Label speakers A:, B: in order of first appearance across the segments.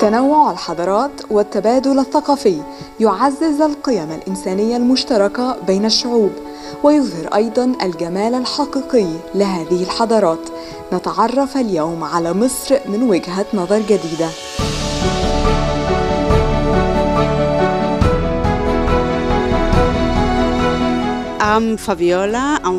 A: تنوع الحضارات والتبادل الثقافي يعزز القيم الإنسانية المشتركة بين الشعوب ويظهر أيضا الجمال الحقيقي لهذه الحضارات نتعرف اليوم على مصر من وجهة نظر جديدة
B: I'm Fabiola. I'm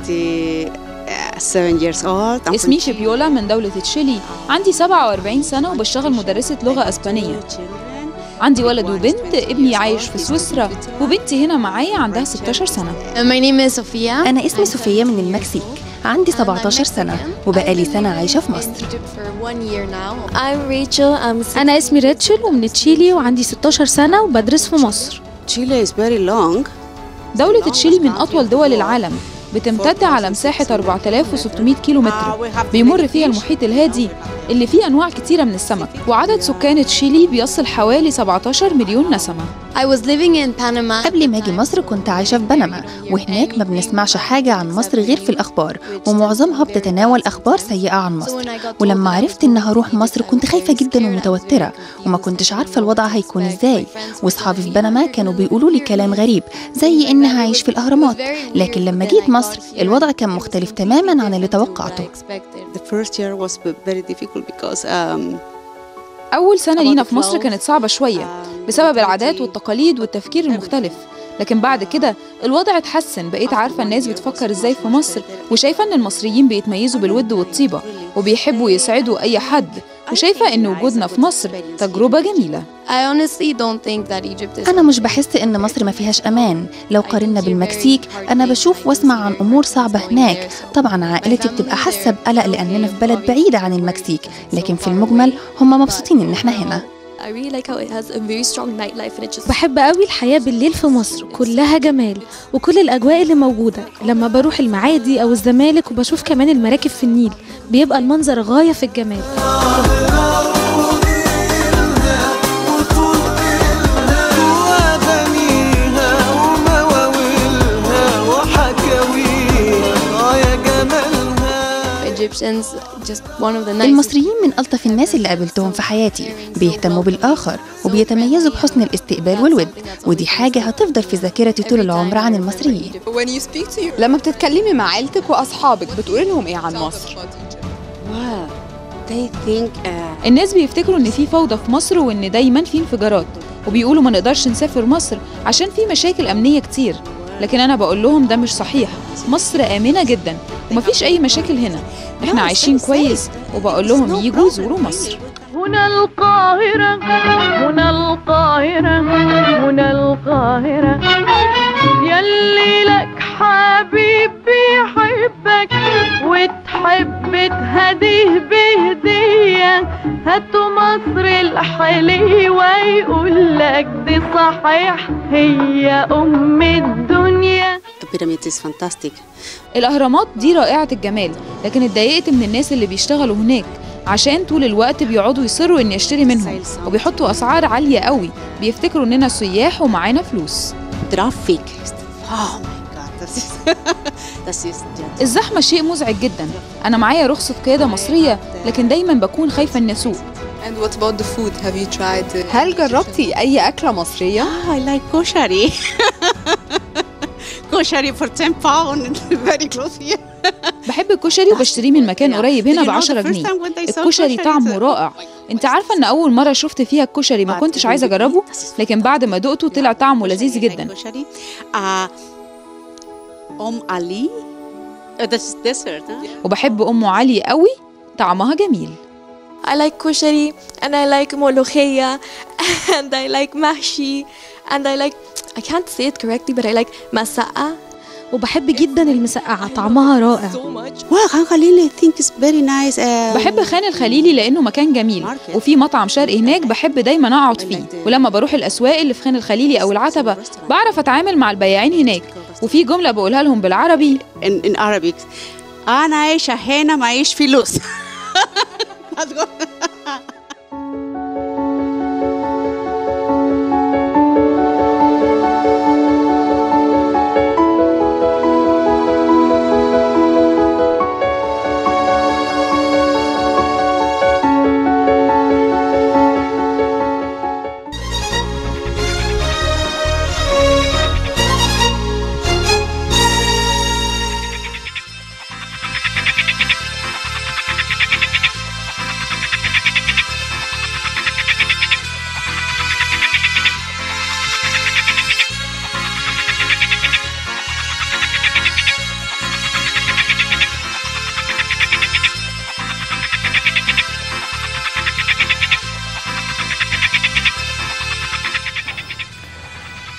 B: 47 years old. I'm
C: اسمي
B: from
C: فيبيولا من دولة تشيلي عندي 47 سنة وبشتغل مدرسة لغة أسبانية عندي ولد وبنت ابني عايش في سويسرا وبنتي هنا معايا عندها 16 سنة
D: My name is Sofia.
E: أنا اسمي صوفيا من المكسيك عندي 17 سنة وبقالي سنة عايشة في مصر
D: I'm Rachel. I'm
F: أنا اسمي ريتشل ومن تشيلي وعندي 16 سنة وبدرس في مصر
B: Chile is very long.
C: دولة تشيلي من أطول دول العالم بتمتد على مساحة 4600 كيلو متر بيمر فيها المحيط الهادي اللي فيه أنواع كتيرة من السمك وعدد سكان تشيلي بيصل حوالي 17 مليون نسمة
D: I was living in Panama.
E: قبل ما أجي مصر كنت عايشة في بنما وهناك ما بنسمعش حاجة عن مصر غير في الأخبار ومعظمها بتتناول أخبار سيئة عن مصر ولما عرفت إن هروح مصر كنت خايفة جدا ومتوترة وما كنتش عارفة الوضع هيكون إزاي وأصحابي في بنما كانوا بيقولوا لي كلام غريب زي إني هعيش في الأهرامات لكن لما جيت مصر الوضع كان مختلف تماما عن اللي توقعته
B: The first year was very difficult because um,
C: أول سنة لينا في مصر كانت صعبة شوية بسبب العادات والتقاليد والتفكير المختلف لكن بعد كده الوضع اتحسن بقيت عارفة الناس بتفكر ازاي في مصر وشايفة ان المصريين بيتميزوا بالود والطيبة وبيحبوا يسعدوا أي حد وشايفة ان وجودنا في مصر تجربة جميلة
D: I honestly don't think that Egypt is.
E: أنا مش بحس إن مصر ما فيهاش أمان لو قارنا بالمكسيك أنا بشوف واسمع عن أمور صعبة هناك طبعا عائلتي بتبقى حاسة بقلق لأننا في بلد بعيدة عن المكسيك لكن في المجمل هم مبسوطين إن إحنا هنا
G: I really like how it has a very strong nightlife and it just
F: بحب قوي الحياة بالليل في مصر كلها جمال وكل الأجواء اللي موجودة لما بروح المعادي أو الزمالك وبشوف كمان المراكب في النيل بيبقى المنظر غاية في الجمال
H: وأغانيها ومواويلها وحكاويها يا جمالها
D: Egyptians just one of the nicest.
E: المصريين من ألطف الناس اللي قابلتهم في حياتي بيهتموا بالآخر وبيتميزوا بحسن الاستقبال والود ودي حاجة هتفضل في ذاكرتي طول العمر عن المصريين
A: لما بتتكلمي مع عيلتك وأصحابك بتقولي لهم إيه عن مصر؟
B: wow, they think uh,
C: الناس بيفتكروا ان في فوضى في مصر وان دايما في انفجارات وبيقولوا ما نقدرش نسافر مصر عشان في مشاكل امنيه كتير لكن انا بقول لهم ده مش صحيح مصر امنه جدا ومفيش اي مشاكل هنا احنا عايشين كويس وبقول لهم يجوا يزوروا مصر
I: هنا القاهرة هنا القاهرة هنا القاهرة يلي لك حبيب بيحبك وتحب تهديه بهدية هاتوا مصر الحليوة يقول لك دي صحيح هي أم الدنيا
B: the pyramid is fantastic.
C: الاهرامات دي رائعه الجمال لكن اتضايقت من الناس اللي بيشتغلوا هناك عشان طول الوقت بيقعدوا يصروا اني اشتري منهم وبيحطوا اسعار عاليه قوي بيفتكروا اننا سياح ومعانا فلوس
B: Traffic. Oh my God, that's just, that's just, just
C: الزحمه شيء مزعج جدا انا معايا رخصه قياده مصريه لكن دايما بكون خايفه اني اسوق
A: And what about the food? Have you tried هل جربتي أي أكلة مصرية؟
B: Ah, I like koshari. koshari for 10 pounds, very close here.
C: بحب الكشري وبشتريه من مكان قريب هنا ب 10 جنيه الكشري طعمه رائع انت عارفه ان اول مره شفت فيها الكشري ما كنتش عايزه اجربه لكن بعد ما دقته طلع طعمه لذيذ جدا
B: Koshari. Uh, Om Ali. Uh, that's dessert, huh?
C: وبحب ام علي قوي طعمها جميل
G: I like kushari and I like molokhia and I like mahshi and I like I can't say it correctly but I like masa'a
F: وبحب جدا المسقعة طعمها رائع
G: so much.
B: Well, Khan Khalil, I think is very nice. Uh,
C: بحب خان الخليلي لانه مكان جميل وفي مطعم شرقي هناك بحب دايما اقعد فيه ولما بروح الاسواق اللي في خان الخليلي او العتبه بعرف اتعامل مع البياعين هناك وفي جمله بقولها لهم بالعربي
B: in, in Arabic. أنا عايشة هنا معيش فلوس.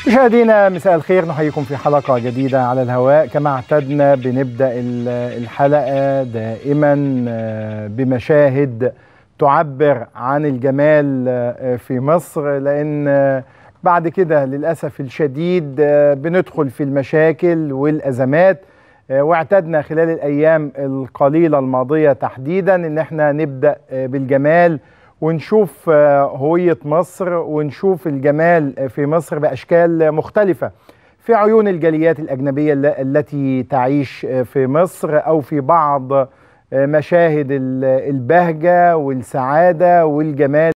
J: مشاهدينا مساء الخير نحييكم في حلقة جديدة على الهواء كما اعتدنا بنبدأ ال- الحلقة دائما آه، بمشاهد تعبر عن الجمال آه، في مصر لأن آه، بعد كده للأسف الشديد آه، بندخل في المشاكل والأزمات آه، واعتدنا خلال الأيام القليلة الماضية تحديدا إن احنا نبدأ آه، بالجمال ونشوف آه، هوية مصر ونشوف الجمال آه، في مصر بأشكال مختلفة في عيون الجاليات الأجنبية الل- التي تعيش آه، في مصر أو في بعض آه، مشاهد ال- البهجة والسعادة والجمال